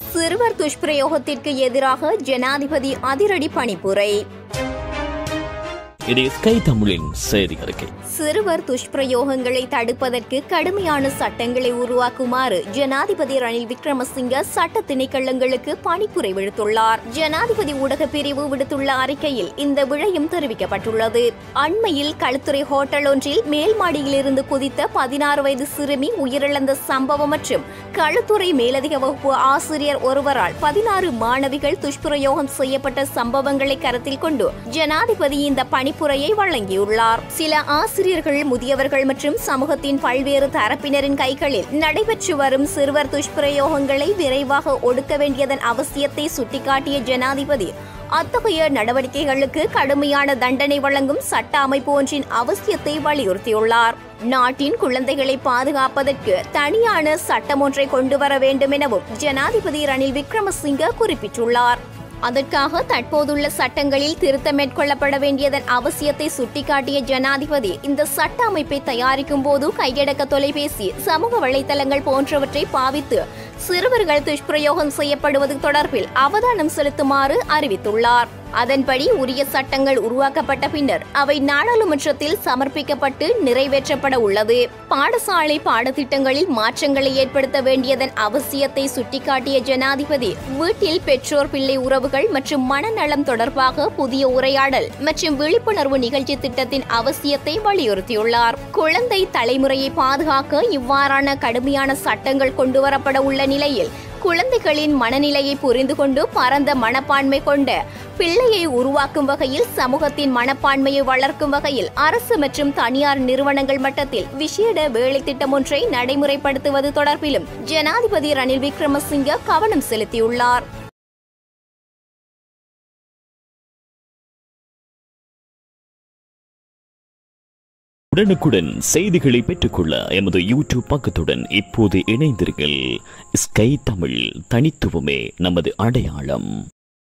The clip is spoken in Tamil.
சிறுவர் துஷ்பிரயோகத்திற்கு எதிராக ஜனாதிபதி அதிரடி பணிப்புரை இது ஸ்கை தமிழின் செய்தி அறிக்கை சிறுவர் துஷ்பிரயோகங்களை தடுப்பதற்கு கடுமையான சட்டங்களை உருவாக்குமாறு ஜனாதிபதி ரணில் விக்ரமசிங்க சட்ட திணைக்களங்களுக்கு பணிப்புரை விடுத்துள்ளார் ஜனாதிபதி ஊடக பிரிவு விடுத்துள்ள அறிக்கையில் இந்த விடயம் தெரிவிக்கப்பட்டுள்ளது அண்மையில் களுத்துறை ஹோட்டல் ஒன்றில் மேல் மாடியிலிருந்து குதித்த பதினாறு வயது சிறுமி உயிரிழந்த சம்பவம் மற்றும் களுத்துறை மேலதிக வகுப்பு ஆசிரியர் ஒருவரால் பதினாறு மாணவிகள் துஷ்பிரயோகம் செய்யப்பட்ட சம்பவங்களை கருத்தில் கொண்டு ஜனாதிபதி இந்த பணிப்புரையை வழங்கியுள்ளார் சில ஆசிரியர்கள் முதியவர்கள் மற்றும் சமூகத்தின் பல்வேறு தரப்பினரின் கைகளில் நடைபெற்று வரும் சிறுவர் துஷ்பிரயோகங்களை விரைவாக ஒடுக்க வேண்டியதன் அவசியத்தை சுட்டிக்காட்டிய ஜனாதிபதி அத்தகைய நடவடிக்கைகளுக்கு கடுமையான தண்டனை வழங்கும் சட்ட அமைப்பு ஒன்றின் அவசியத்தை வலியுறுத்தியுள்ளார் நாட்டின் குழந்தைகளை பாதுகாப்பதற்கு தனியான சட்டம் ஒன்றை கொண்டு வர வேண்டும் எனவும் ஜனாதிபதி ரணில் விக்ரமசிங்க குறிப்பிட்டுள்ளார் அதற்காக தற்போதுள்ள சட்டங்களில் திருத்தம் மேற்கொள்ளப்பட வேண்டியதன் அவசியத்தை சுட்டிக்காட்டிய ஜனாதிபதி இந்த சட்ட அமைப்பை தயாரிக்கும் போது கையடக்க தொலைபேசி சமூக வலைதளங்கள் போன்றவற்றை பாவித்து சிறுவர்கள் துஷ்பிரயோகம் செய்யப்படுவது தொடர்பில் அவதானம் செலுத்துமாறு அறிவித்துள்ளார் அதன்படி உரிய சட்டங்கள் உருவாக்கப்பட்ட பின்னர் அவை நாடாளுமன்றத்தில் சமர்ப்பிக்கப்பட்டு நிறைவேற்றப்பட உள்ளது பாடசாலை பாடத்திட்டங்களில் மாற்றங்களை ஏற்படுத்த வேண்டியதன் அவசியத்தை சுட்டிக்காட்டிய ஜனாதிபதி வீட்டில் பெற்றோர் பிள்ளை உறவுகள் மற்றும் மனநலம் தொடர்பாக புதிய உரையாடல் மற்றும் விழிப்புணர்வு நிகழ்ச்சி திட்டத்தின் அவசியத்தை வலியுறுத்தியுள்ளார் குழந்தை தலைமுறையை பாதுகாக்க இவ்வாறான கடுமையான சட்டங்கள் கொண்டுவரப்பட உள்ள நிலையில் குழந்தைகளின் மனநிலையை புரிந்து கொண்டு பரந்த மனப்பான்மை கொண்ட பிள்ளையை உருவாக்கும் வகையில் சமூகத்தின் மனப்பான்மையை வளர்க்கும் வகையில் அரசு மற்றும் தனியார் நிறுவனங்கள் மட்டத்தில் விசேட வேலை திட்டம் ஒன்றை நடைமுறைப்படுத்துவது தொடர்பிலும் ஜனாதிபதி ரணில் விக்ரமசிங்க கவனம் செலுத்தியுள்ளார் உடனுக்குடன் செய்திகளை பெற்றுக்கொள்ள எமது யூடியூப் பக்கத்துடன் இப்போது இணைந்தீர்கள் ஸ்கை தமிழ் தனித்துவமே நமது அடையாளம்